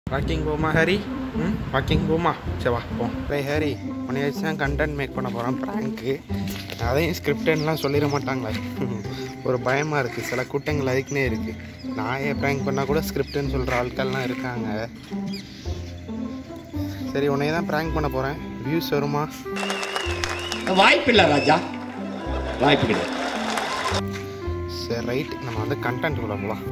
Walking போமா ஹரி ம் walking போமா சரி வா போ டேய் ஹரி உன்னை வச்சு தான் கண்டென்ட் மேக் பண்ண போகிறோம் ப்ராங்க்கு அதையும் ஸ்கிரிப்டன்லாம் சொல்லிட மாட்டாங்களே ஒரு பயமாக இருக்குது சில கூட்டங்கள் அதுக்குன்னே இருக்குது நான் ஏன் ப்ராங்க் பண்ணால் கூட ஸ்கிரிப்டுன்னு சொல்கிற ஆட்கள்லாம் இருக்காங்க சரி உன்னைய தான் ப்ராங்க் பண்ண போகிறேன் வியூஸ் வருமா வாய்ப்பில்லை ராஜா வாய்ப்பு கிடையாது சரி ரைட் நம்ம வந்து கண்டென்ட் உள்ள போகலாம்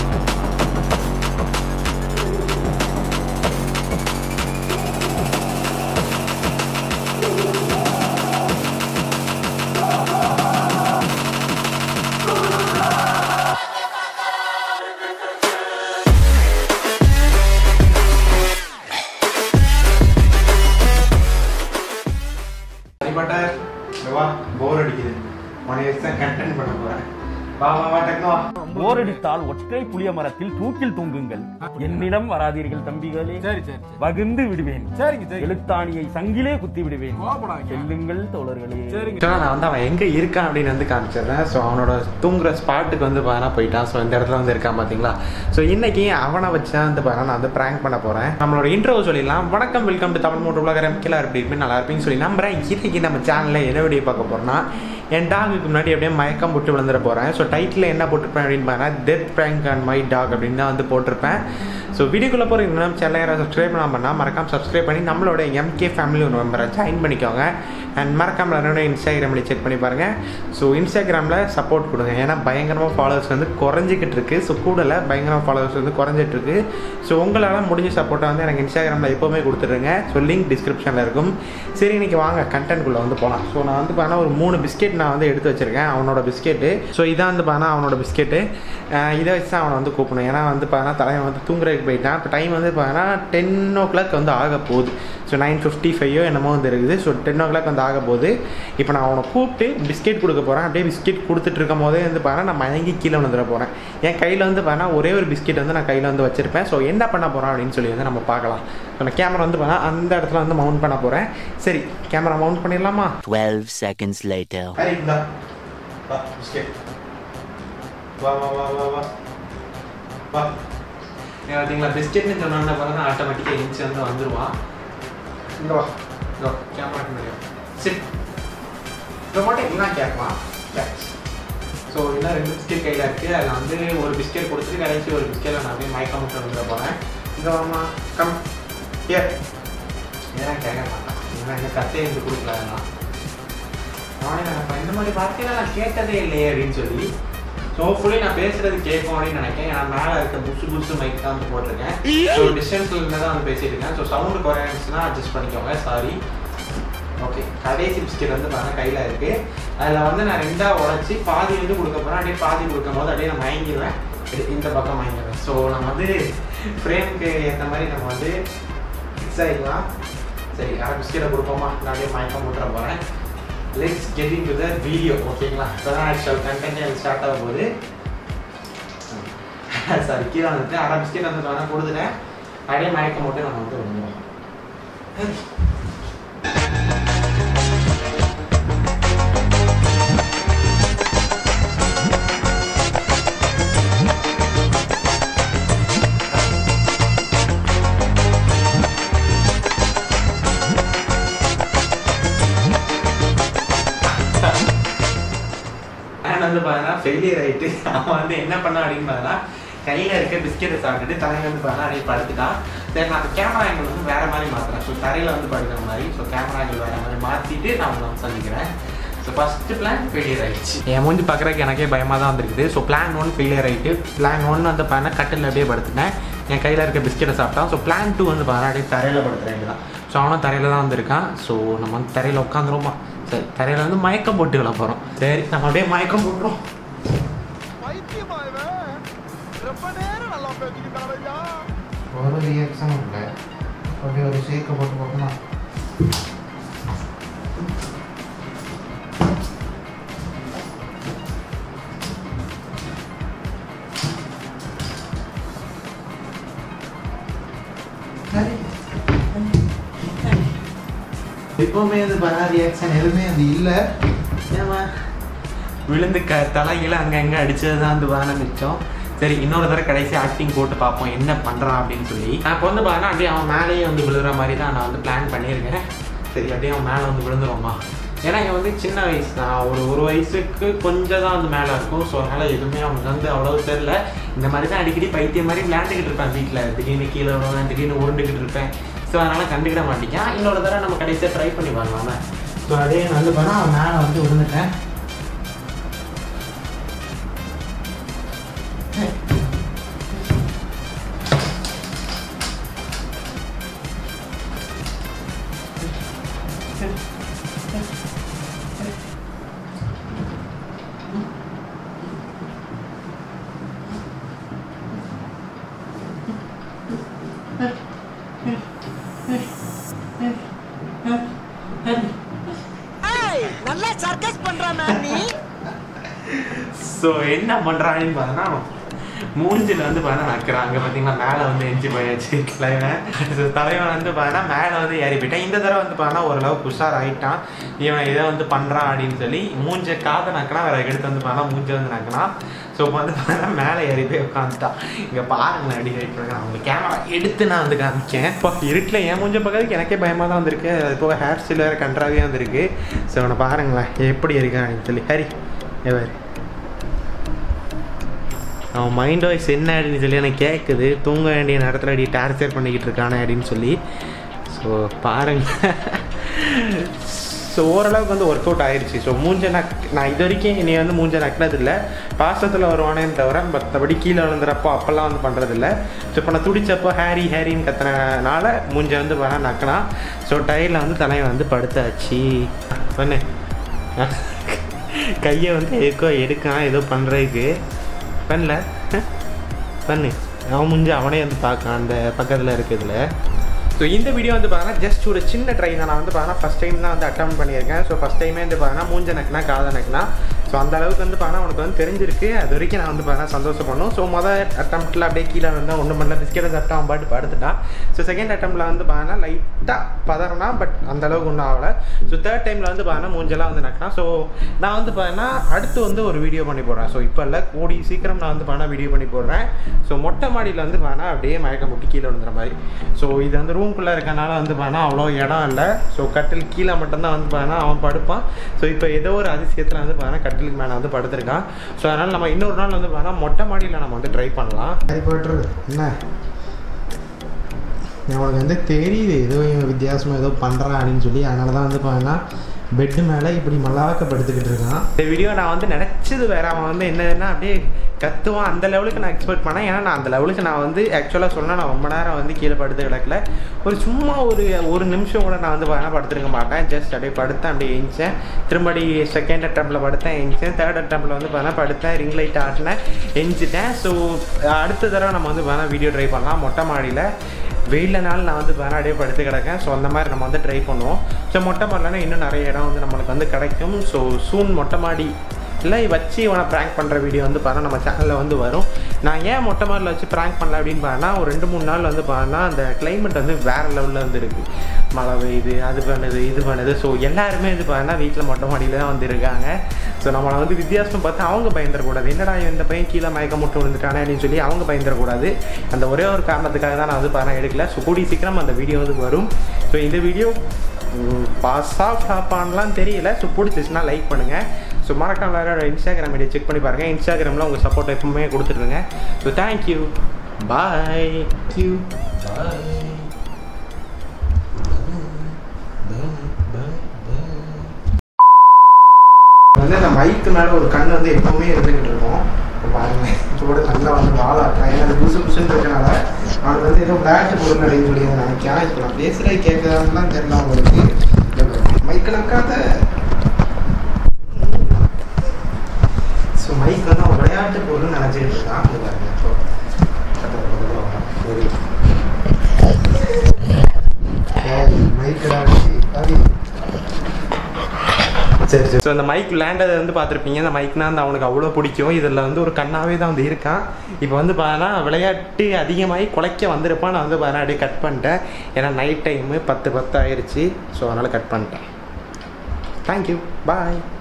பட்டர் வா போர் அடிக்குது உன்னை வச்சு தான் கண்டென்ட் பண்ண போகிறேன் வா வா வா டக்கு வா போரடித்தால் ஒற்றை புளிய மரத்தில் தூக்கில் தொங்குங்கள் என்னிடம் வராதீர்கள் தம்பிகளே சரி சரி வகுந்து விடுவேன் சரிங்க சரி எழுத்தாணியை சங்கிலே குத்தி விடுவேன் கோபப்படாதீங்க. செல்லுங்கள் தோழர்களே சரிங்க ஆக்சுவலாக நான் வந்து அவன் எங்கே இருக்கான் அப்படின்னு வந்து காமிச்சிடுறேன் ஸோ அவனோட தூங்குற ஸ்பாட்டுக்கு வந்து பாருனா போயிட்டான் ஸோ இந்த இடத்துல வந்து இருக்கான் பார்த்தீங்களா ஸோ இன்னைக்கு அவனை வச்சு தான் வந்து பாருனா நான் வந்து ப்ராங்க் பண்ண போகிறேன் நம்மளோட இன்ட்ரோ சொல்லிடலாம் வணக்கம் வெல்கம் டு தமிழ் மூன்று உலகம் கீழே எப்படி இருப்பேன் நல்லா இருப்பீங்கன்னு சொல்லி நம்புறேன் இன்னைக்கு நம்ம சேனலில் என்ன வீடியோ பார்க்க போகிறோம்னா என் டாகுக்கு முன்னாடி அப்படியே மயக்கம் போட்டு விழுந்துட போகிறேன் ஸோ டைட்டில் என்ன போட்டிருப்பேன் அப்படின்னு பாருன்னா death prank and my dog அப்படின்னு தான் வந்து போட்டிருப்பேன் ஸோ வீடியோக்குள்ளே போகிற நம்ம சேனலை யாராவது சப்ஸ்கிரைப் பண்ணாம பண்ணால் மறக்காம சப்ஸ்கிரைப் பண்ணி நம்மளோட எம்கே ஃபேமிலி ஒரு மெம்பரை ஜாயின் பண்ணிக்கோங்க அண்ட் மறக்காம என்னோட இன்ஸ்டாகிராமில் செக் பண்ணி பாருங்கள் ஸோ இன்ஸ்டாகிராமில் சப்போர்ட் கொடுங்க ஏன்னா பயங்கரமாக ஃபாலோவர்ஸ் வந்து குறைஞ்சிக்கிட்டு இருக்கு ஸோ கூடல பயங்கரமாக ஃபாலோவர்ஸ் வந்து குறைஞ்சிட்டு இருக்கு ஸோ உங்களால் முடிஞ்ச சப்போர்ட்டை வந்து எனக்கு இன்ஸ்டாகிராமில் எப்போவுமே கொடுத்துருங்க ஸோ லிங்க் டிஸ்கிரிப்ஷனில் இருக்கும் சரி இன்னைக்கு வாங்க கண்டென்ட்குள்ளே வந்து போகலாம் ஸோ நான் வந்து பார்த்தா ஒரு மூணு பிஸ்கெட் நான் வந்து எடுத்து வச்சிருக்கேன் அவனோட பிஸ்கெட்டு ஸோ இதான் வந்து பார்த்தா அவனோட பிஸ்கெட்டு இதை வச்சு தான் அவனை வந்து கூப்பிடணும் ஏன்னா வந்து பார்த்தா தலைவன் வந்து தூங்குறதுக்கு போயிட்டான் இப்போ டைம் வந்து பார்த்தா டென் ஓ கிளாக் வந்து ஆக போகுது ஸோ நைன் ஃபிஃப்டி ஃபைவோ என்னமோ வந்து இருக்குது ஸோ டென் ஓ கிளாக் வந்து ஆக போகுது இப்போ நான் அவனை கூப்பிட்டு பிஸ்கெட் கொடுக்க போகிறேன் அப்படியே பிஸ்கெட் கொடுத்துட்டு இருக்கும் போதே வந்து பார்த்தா நான் மயங்கி கீழே வந்துட போகிறேன் என் கையில் வந்து பார்த்தா ஒரே ஒரு பிஸ்கெட் வந்து நான் கையில் வந்து வச்சிருப்பேன் ஸோ என்ன பண்ண போகிறோம் அப்படின்னு சொல்லி வந்து நம்ம பார்க்கலாம் ஸோ நான் கேமரா வந்து பார்த்தா அந்த இடத்துல வந்து மவுண்ட் பண்ண போகிறேன் சரி கேமரா மவுண்ட் பண்ணிடலாமா 12 seconds later. ஹரி இந்தா வா பிஸ்கெட் வா வா வா வா வா வா ஏன் பார்த்தீங்களா பிஸ்கெட்னு சொன்னோன்னா பார்த்தா ஆட்டோமேட்டிக்காக எழுந்துச்சு வந்து வந்துடுவான் இங்கே வா இங்கே கேமரா முடியும் சரி இதை மட்டும் என்ன கேட்பான் ஸோ இன்னும் ரெண்டு பிஸ்கெட் கையில் இருக்குது அதில் வந்து ஒரு பிஸ்கெட் கொடுத்துட்டு கடைசி ஒரு பிஸ்கெட்டில் நான் அப்படியே மயக்கம் மட்டும் வந்துட போகிறேன் இங்கே வாமா கம் ஏ ஏன்னா கேட்க மாட்டான் ஏன்னா இந்த கத்தையை இருந்து கொடுக்கல அதெல்லாம் அவனே நினைப்பேன் இந்த மாதிரி வார்த்தையெல்லாம் நான் கேட்டதே இல்லையே அப்படின்னு சொல்லி ஸோ ஹோப்ஃபுல்லி நான் பேசுறது கேட்கும் அப்படின்னு நினைக்கிறேன் ஏன்னா மேலே இருக்க புதுசு புதுசு மைக் தான் வந்து போட்டிருக்கேன் ஸோ டிஸ்டன்ஸ்ல இருந்து தான் வந்து பேசிட்டு இருக்கேன் ஸோ சவுண்டு குறைஞ்சுன்னா அட்ஜஸ்ட் பண்ணிக்கோங்க சாரி ஓகே கடைசி பிஸ்கெட் வந்து பாருங்க கையில் இருக்கு அதில் வந்து நான் ரெண்டாக உடச்சி பாதி வந்து கொடுக்க போகிறேன் அப்படியே பாதி கொடுக்கும் போது அப்படியே நான் மயங்கிடுவேன் இது இந்த பக்கம் மயங்கிடுவேன் ஸோ நம்ம வந்து ஃப்ரேமுக்கு ஏற்ற மாதிரி நம்ம வந்து ஃபிக்ஸ் ஆகிக்கலாம் சரி அரை பிஸ்கெட்டை கொடுப்போமா நான் அப்படியே மயக்கம் போட்டுற போகிறேன் let's get into the video ஓகேங்களா இப்போ தான் ஆக்சுவல் கண்டென்ட் ஸ்டார்ட் ஆக போகுது சாரி கீழே வந்துட்டு அரை பிஸ்கெட் வந்து வேணால் கொடுத்துட்டேன் அப்படியே மயக்கம் போட்டு நம்ம வந்து வந்துடுவோம் அவன் வந்து பார்த்தீங்கன்னா ஃபெயிலியர் ஆகிட்டு அவன் வந்து என்ன பண்ணான் அப்படின்னு பார்த்தா கையில் இருக்க பிஸ்கெட்டை சாப்பிட்டுட்டு தலையில் வந்து பார்த்தா அப்படியே படுத்துட்டான் சரி நான் அந்த கேமரா ஆங்கிள் வந்து வேற மாதிரி மாற்றுறேன் ஸோ தரையில் வந்து படுக்கிற மாதிரி ஸோ கேமரா ஆங்கிள் வேற மாதிரி மாற்றிட்டு நான் உங்களை வந்து சந்திக்கிறேன் ஸோ ஃபஸ்ட்டு பிளான் ஃபெயிலியர் ஆயிடுச்சு என் மூஞ்சி பார்க்குறதுக்கு எனக்கே பயமாக தான் வந்திருக்குது ஸோ பிளான் ஒன் ஃபெயிலியர் ஆகிட்டு பிளான் ஒன் வந்து பார்த்தா கட்டில் அப்படியே படுத்துட்டேன் என் கையில் இருக்க பிஸ்கெட்டை சாப்பிட்டான் ஸோ பிளான் டூ வந்து பார்த்தா அப்படியே தரையில் படுத்துறேன் தான் ஸோ அவனும் தரையில் தான் வந்திருக்கான் ஸோ நம்ம வந்து தரையில் உட்காந்துருவோமா சரி தரையில் வந்து மயக்கம் போட்டு விட போகிறோம் சரி நம்ம அப்படியே மயக்கம் போட்டுரும் பைத்தியமா இவன் ரொம்ப நேரம் நல்லா பேசிக்கிட்டான் ஐயா ஒரு ரியாக்ஷனும் இல்லை அப்படியே ஒரு ஷேக்கை போட்டு பார்க்கலாம் இப்போவுமே அது பண்ண ரியாக்ஷன் எதுவுமே அது இல்லை ஏமா விழுந்து க தலைகீழ அங்கே அங்கே அடிச்சது தான் வந்து வான மிச்சம் சரி இன்னொரு தடவை கடைசி ஆக்டிங் போட்டு பார்ப்போம் என்ன பண்ணுறான் அப்படின்னு சொல்லி நான் இப்போ வந்து பார்த்தா அப்படியே அவன் மேலேயே வந்து விழுகிற மாதிரி தான் நான் வந்து பிளான் பண்ணியிருக்கேன் சரி அப்படியே அவன் மேலே வந்து விழுந்துருவோமா ஏன்னா இவன் வந்து சின்ன வயசு தான் ஒரு ஒரு வயசுக்கு கொஞ்சம் தான் வந்து மேலே இருக்கும் ஸோ அதனால் எதுவுமே அவனுக்கு வந்து அவ்வளோ தெரில இந்த மாதிரி தான் அடிக்கடி பைத்தியம் மாதிரி விளையாண்டுக்கிட்டு இருப்பேன் வீட்டில் திடீர்னு கீழே விழுவேன் திடீர்னு உருண்டுக்கிட்டு இருப்பேன் ஸோ அதனால் கண்டுக்கிட மாட்டேங்கான் இன்னொரு தடவை நம்ம கடைசியாக ட்ரை பண்ணி பார்க்கலாம் ஸோ அதே நான் வந்து பண்ணால் அவன் மேலே வந்து விழுந்துட்டேன் நல்லா சர்க்கஸ் பண்ற மேம் நீ ஸோ என்ன பண்ணுறான்னு பார்த்தோன்னா மூஞ்சில் வந்து பார்த்தா நக்கிறான் அங்கே பார்த்தீங்கன்னா மேலே வந்து எஞ்சி போயாச்சு தலைவன் ஸோ தலைவன் வந்து பார்த்தா மேலே வந்து ஏறி போயிட்டான் இந்த தடவை வந்து பார்த்தா ஓரளவு உஷார் ஆகிட்டான் இவன் இதை வந்து பண்ணுறான் அப்படின்னு சொல்லி மூஞ்ச காதை நக்கினா வேற எடுத்து வந்து பார்த்தா மூஞ்ச வந்து நக்கினான் ஸோ இப்போ வந்து பார்த்தா மேலே ஏறி போய் உட்காந்துட்டான் இங்கே பாருங்களேன் அப்படி வெயிட் பண்ணுறேன் அவங்க கேமரா எடுத்து நான் வந்து காமிக்கேன் இப்போ இருட்டில் என் மூஞ்ச பார்க்கறதுக்கு எனக்கே பயமாக தான் வந்திருக்கு அது போக ஹேர் ஸ்டைல் வேறு கன்றாவே வந்திருக்கு ஸோ அவனை பாருங்களேன் எப்படி இருக்கான் அப்படின்னு சொல்லி ஹரி எவர் அவன் மைண்ட் வாய்ஸ் என்ன அப்படின்னு சொல்லி எனக்கு கேட்குது தூங்க வேண்டிய நேரத்தில் அடி டார்ச்சர் பண்ணிக்கிட்டு இருக்கானே அப்படின்னு சொல்லி ஸோ பாருங்க ஸோ ஓரளவுக்கு வந்து ஒர்க் அவுட் ஆயிடுச்சு ஸோ மூஞ்ச நக் நான் இது வரைக்கும் நீ வந்து மூஞ்ச நக்கினது இல்லை பாசத்தில் வருவானேன்னு தவிர மற்றபடி கீழே விழுந்துறப்போ அப்போல்லாம் வந்து பண்ணுறதில்ல ஸோ இப்போ நான் துடிச்சப்போ ஹேரி ஹேரின்னு கத்துனனால மூஞ்ச வந்து வர நக்கினா ஸோ டயரில் வந்து தலையை வந்து படுத்தாச்சு பண்ணு கையை வந்து எதுக்கோ எடுக்கான் ஏதோ பண்ணுறதுக்கு பண்ணல பண்ணு அவன் முடிஞ்சு அவனே வந்து பார்க்கான் அந்த பக்கத்தில் இருக்குதுல ஸோ இந்த வீடியோ வந்து பார்த்தீங்கன்னா ஜஸ்ட் ஒரு சின்ன ட்ரை தான் நான் வந்து பார்த்தீங்கன்னா ஃபஸ்ட் டைம் தான் வந்து அட்டம் பண்ணியிருக்கேன் ஸோ ஃபஸ்ட் டைமே வந்து பார்த்தீங்கன்னா மூஞ்ச நக்குனா காதை நக்குனா ஸோ அந்த அளவுக்கு வந்து பார்த்தீங்கன்னா உனக்கு வந்து தெரிஞ்சிருக்கு அது வரைக்கும் நான் வந்து பார்த்தீங்கன்னா சந்தோஷப்படணும் ஸோ மொதல் அட்டம்ப்ட்டில் அப்படியே கீழே வந்தால் ஒன்றும் பண்ணல பிஸ்கெட்டை சாப்பிட்டு அவன் பாட்டு படுத்துட்டான் ஸோ செகண்ட் அட்டம்ப்ட்டில் வந்து பார்த்தீங்கன்னா லைட்டாக பதறனா பட் அந்த அளவுக்கு ஒன்றும் ஆகலை ஸோ தேர்ட் டைமில் வந்து பார்த்தீங்கன்னா மூஞ்செல்லாம் வந்து நக்கினா ஸோ நான் வந்து பார்த்தீங்கன்னா அடுத்து வந்து ஒரு வீடியோ பண்ணி போடுறேன் ஸோ இப்போ இல்லை கூடி சீக்கிரம் நான் வந்து பார்த்தீங்கன்னா வீடியோ பண்ணி போடுறேன் ஸோ மொட்டை மாடியில் வந்து பார்த்தீங்கன்னா அப்படியே மயக்கம் முட்டி கீழே விழுந்துற மாதிரி ஸோ இது வந்து ரூம்குள்ளே இருக்கனால வந்து பார்த்தீங்கன்னா அவ்வளோ இடம் இல்லை ஸோ கட்டில் கீழே மட்டும்தான் வந்து பார்த்தீங்கன்னா அவன் படுப்பான் ஸோ இப்போ ஏதோ ஒரு அதிசயத்தில் வந்து பார்த்தீங்கன்னா கட்டிலுக்கு மேலே வந்து படுத்திருக்கான் ஸோ அதனால் நம்ம இன்னொரு நாள் வந்து பார்த்தீங்கன்னா மொட்டை மாடியில் நம்ம வந்து ட்ரை பண்ணலாம் ஹாரி பாட்டர் என்ன அவனுக்கு வந்து தெரியுது ஏதோ இவன் வித்தியாசமாக ஏதோ பண்ணுறான் அப்படின்னு சொல்லி அதனால தான் வந்து பார்த்தீங்கன்னா பெட்டு மேலே இப்படி மல்லாக்க படுத்துக்கிட்டு இருக்கான் இந்த வீடியோ நான் வந்து நினச்சது வேற அவன் வந்து என்னதுன்னா அப்படியே கத்துவான் அந்த லெவலுக்கு நான் எக்ஸ்பெக்ட் பண்ணேன் ஏன்னா நான் அந்த லெவலுக்கு நான் வந்து ஆக்சுவலாக சொன்னால் நான் ரொம்ப நேரம் வந்து கீழே படுத்து கிடக்கல ஒரு சும்மா ஒரு ஒரு நிமிஷம் கூட நான் வந்து வேணால் படுத்துருக்க மாட்டேன் ஜஸ்ட் அப்படியே படுத்தேன் அப்படியே எஞ்சேன் திரும்படி செகண்ட் அட்டம்ப்டில் படுத்தேன் எஞ்சேன் தேர்ட் அட்டம்ப்டில் வந்து வேணால் படுத்தேன் ரிங் லைட் ஆட்டினேன் எஞ்சிட்டேன் ஸோ அடுத்த தடவை நம்ம வந்து வேணால் வீடியோ ட்ரை பண்ணலாம் மொட்டை மாடியில் வெயிலனால நான் வந்து வேணா அப்படியே படுத்து கிடக்கேன் ஸோ அந்த மாதிரி நம்ம வந்து ட்ரை பண்ணுவோம் ஸோ மொட்டை மாடலனா இன்னும் நிறைய இடம் வந்து நம்மளுக்கு வந்து கிடைக்கும் ஸோ சூன் மொட்டை மாடி இல்லை வச்சு இவனை ப்ராங்க் பண்ணுற வீடியோ வந்து பார்த்தா நம்ம சேனலில் வந்து வரும் நான் ஏன் மொட்டை மாடியில் வச்சு ப்ராங்க் பண்ணல அப்படின்னு பார்த்தா ஒரு ரெண்டு மூணு நாள் வந்து பார்த்தா அந்த கிளைமேட் வந்து வேறு லெவலில் வந்து இருக்குது மழை பெய்யுது அது பண்ணுது இது பண்ணுது ஸோ எல்லாருமே இது பார்த்தா வீட்டில் மொட்டை மாடியில் தான் வந்து இருக்காங்க ஸோ நம்மளை வந்து வித்தியாசம் பார்த்து அவங்க பயந்துடக்கூடாது என்னடா இந்த பையன் கீழே மயக்கம் முட்டை விழுந்துட்டானே அப்படின்னு சொல்லி அவங்க பயந்துடக்கூடாது அந்த ஒரே ஒரு காரணத்துக்காக தான் நான் வந்து பார்த்தா எடுக்கல ஸோ கூடி சீக்கிரம் அந்த வீடியோ வந்து வரும் ஸோ இந்த வீடியோ பாஸாக ஃப்ளாப்பான்லாம் தெரியல ஸோ பிடிச்சிச்சுன்னா லைக் பண்ணுங்கள் ஸோ மறக்காம வேறு இன்ஸ்டாகிராம் ஐடியா செக் பண்ணி பாருங்கள் இன்ஸ்டாகிராமில் உங்கள் சப்போர்ட் எப்பவுமே கொடுத்துருங்க ஸோ தேங்க்யூ பாய் யூ வந்து அந்த மைக்கு மேலே ஒரு கண் வந்து எப்பவுமே இருந்துக்கிட்டு இருக்கும் இப்போ பாருங்க இதோட நல்லா வந்து வாழாட்டான் ஏன்னா அது புதுசு புதுசுன்னு இருக்கனால அவனுக்கு வந்து ஏதோ விளையாட்டு பொருள் அப்படின்னு சொல்லி அதை நினைக்கான் இப்போ நான் பேசுகிறத கேட்குறாங்கலாம் தெரியல அவங்களுக்கு மைக்கு நக்காத ஸோ மைக் வந்து அவன் விளையாட்டு பொருள்னு நினச்சிக்கிட்டு இருக்கான் அது பாருங்க இப்போ பக்கத்துல பக்கத்துல வரான். சரி மைக்கடா சரி சரி சரி ஸோ அந்த மைக் லேண்டதை வந்து பார்த்துருப்பீங்க அந்த மைக்னா அந்த அவனுக்கு அவ்வளோ பிடிக்கும் இதில் வந்து ஒரு கண்ணாவே தான் வந்து இருக்கான் இப்போ வந்து பார்த்தா விளையாட்டு அதிகமாகி குலைக்க வந்திருப்பான் நான் வந்து பார்த்தா அப்படியே கட் பண்ணிட்டேன் ஏன்னா நைட் டைமு பத்து பத்து ஆயிடுச்சு ஸோ அதனால் கட் பண்ணிட்டேன் தேங்க்யூ பாய்